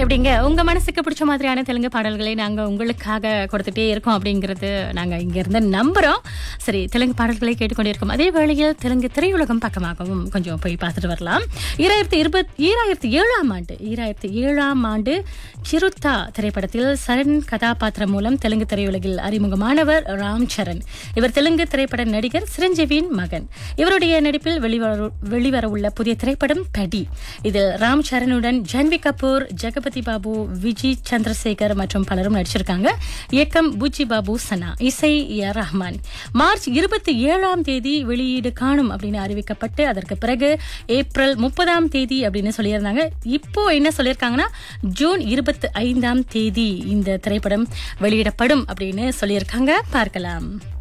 எப்படிங்க உங்க மனசுக்கு பிடிச்ச மாதிரியான தெலுங்கு பாடல்களை நாங்க உங்களுக்காக கொடுத்துட்டே இருக்கோம் அப்படிங்கிறது நாங்க இங்க இருந்து நம்புறோம் சரி தெலுங்கு பாடல்களை கேட்டுக்கொண்டிருக்கோம் அதே வேளையில் தெலுங்கு திரையுலகம் பக்கமாகவும் கொஞ்சம் போய் பார்த்துட்டு வரலாம் ஈராயிரத்தி இருபத் ஈராயிரத்தி ஏழாம் ஆண்டு ஈராயிரத்தி ஏழாம் ஆண்டு சிருத்தா திரைப்படத்தில் சரண் கதாபாத்திரம் மூலம் தெலுங்கு திரையுலகில் அறிமுகமானவர் ராம் சரண் இவர் தெலுங்கு திரைப்பட நடிகர் சிரஞ்சீவியின் மகன் இவருடைய நடிப்பில் வெளிவர வெளிவரவுள்ள புதிய திரைப்படம் படி இதில் ராம் சரணுடன் ஜான்வி கபூர் ஜெகபதி பாபு விஜய் சந்திரசேகர் மற்றும் பலரும் நடிச்சிருக்காங்க இயக்கம் புஜி பாபு சனா இசை ஏ ரஹ்மான் மார்ச் இருபத்தி ஏழாம் தேதி வெளியீடு காணும் அப்படின்னு அறிவிக்கப்பட்டு அதற்கு பிறகு ஏப்ரல் முப்பதாம் தேதி அப்படின்னு சொல்லியிருந்தாங்க இப்போ என்ன சொல்லியிருக்காங்கன்னா ஜூன் இருபத்தி ஐந்தாம் தேதி இந்த திரைப்படம் வெளியிடப்படும் அப்படின்னு சொல்லியிருக்காங்க பார்க்கலாம்